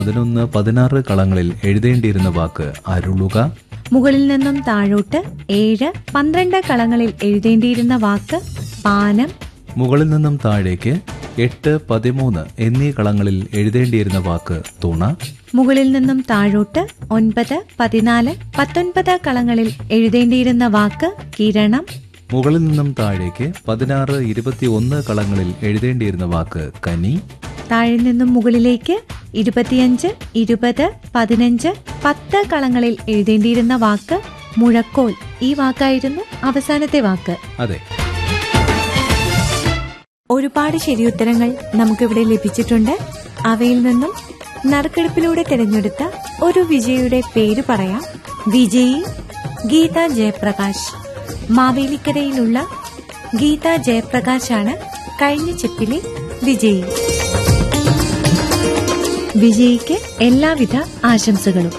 പതിനൊന്ന് പതിനാറ് കളങ്ങളിൽ എഴുതേണ്ടിയിരുന്ന വാക്ക് അരുളുക മുകളിൽ നിന്നും താഴോട്ട് ഏഴ് പന്ത്രണ്ട് കളങ്ങളിൽ എഴുതേണ്ടിയിരുന്ന വാക്ക് പാനം മുകളിൽ നിന്നും താഴേക്ക് എട്ട് പതിമൂന്ന് എന്നീ കളങ്ങളിൽ എഴുതേണ്ടിയിരുന്ന വാക്ക് തുണ മുകളിൽ നിന്നും താഴോട്ട് ഒൻപത് പതിനാല് പത്തൊൻപത് കളങ്ങളിൽ എഴുതേണ്ടിയിരുന്ന വാക്ക് കിരണം മുകളിൽ നിന്നും താഴേക്ക് പതിനാറ് ഇരുപത്തി ഒന്ന് കളങ്ങളിൽ എഴുതേണ്ടിയിരുന്ന വാക്ക് കനി താഴെ നിന്നും മുകളിലേക്ക് ഇരുപത്തിയഞ്ച് ഇരുപത് പതിനഞ്ച് പത്ത് കളങ്ങളിൽ എഴുതേണ്ടിയിരുന്ന വാക്ക് മുഴക്കോൽ ഈ വാക്കായിരുന്നു അവസാനത്തെ വാക്ക് അതെ ഒരുപാട് ശരിയുത്തരങ്ങൾ നമുക്കിവിടെ ലഭിച്ചിട്ടുണ്ട് അവയിൽ നിന്നും നറുക്കെടുപ്പിലൂടെ തിരഞ്ഞെടുത്ത ഒരു വിജയിയുടെ പേര് പറയാം വിജയി ഗീത ജയപ്രകാശ് മാവേലിക്കരയിലുള്ള ഗീത ജയപ്രകാശാണ് കഴിഞ്ഞ ചെപ്പിലെ വിജയി വിജയിക്ക് എല്ലാവിധ ആശംസകളും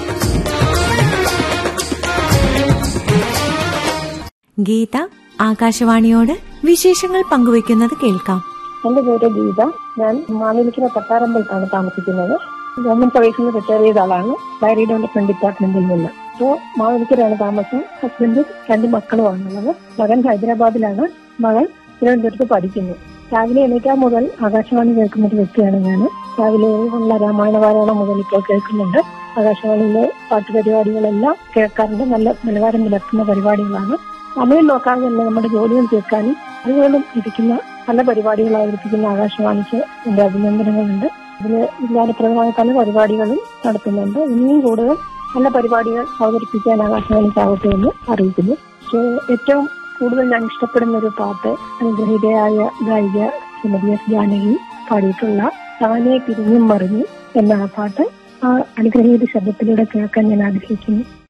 ഗീത ആകാശവാണിയോട് വിശേഷങ്ങൾ പങ്കുവയ്ക്കുന്നത് കേൾക്കാം എന്റെ പേര് ഗീത ഞാൻ മാവേലിക്കര തട്ടാറമ്പലത്താണ് താമസിക്കുന്നത് ഗവൺമെന്റ് സർവീസിൽ നിന്ന് റിട്ടയർ ചെയ്ത ആളാണ് ഡയറി ഡെവലപ്മെന്റ് ഡിപ്പാർട്ട്മെന്റിൽ നിന്ന് അപ്പോ മാവേലിക്കരയാണ് താമസം ഹസ്ബൻഡ് രണ്ട് മക്കളുമാണുള്ളത് മകൻ ഹൈദരാബാദിലാണ് മകൾ തിരുവനന്തപുരത്ത് പഠിക്കുന്നു രാവിലെ എണീറ്റാൽ മുതൽ ആകാശവാണി കേൾക്കുന്ന ഒരു വ്യക്തിയാണ് ഞാൻ രാവിലെ ഉള്ള രാമായണ പാരായണം മുതൽ ഇപ്പോൾ കേൾക്കുന്നുണ്ട് ആകാശവാണിയിലെ പാട്ട് പരിപാടികളെല്ലാം കേൾക്കാറുണ്ട് നല്ല നിലവാരം പുലർത്തുന്ന പരിപാടികളാണ് സമയം നോക്കാതെ തന്നെ നമ്മുടെ ജോലികൾ തീർക്കാനും അറിവുകളും ഇരിക്കുന്ന പല പരിപാടികൾ അവതരിപ്പിക്കുന്ന ആകാശവാണിക്ക് എന്റെ അഭിനന്ദനങ്ങളുണ്ട് ഇതിൽ വിജ്ഞാനപ്രദമായ പല പരിപാടികളും നടത്തുന്നുണ്ട് ഇനിയും കൂടുതൽ നല്ല പരിപാടികൾ അവതരിപ്പിക്കാൻ ആകാശവാണിക്കാവട്ടെ എന്ന് അറിയിക്കുന്നു പക്ഷേ ഏറ്റവും കൂടുതൽ ഞാൻ ഇഷ്ടപ്പെടുന്ന ഒരു പാട്ട് അനുഗ്രഹീതയായ ഗായിക ശ്രീമതി എസ് ജാനകി പാടിയിട്ടുള്ള താനെ തിരിഞ്ഞും മറിഞ്ഞു എന്ന ആ പാട്ട് ആ അനുഗ്രഹീത ശബ്ദത്തിലൂടെ കേൾക്കാൻ ഞാൻ ആഗ്രഹിക്കുന്നു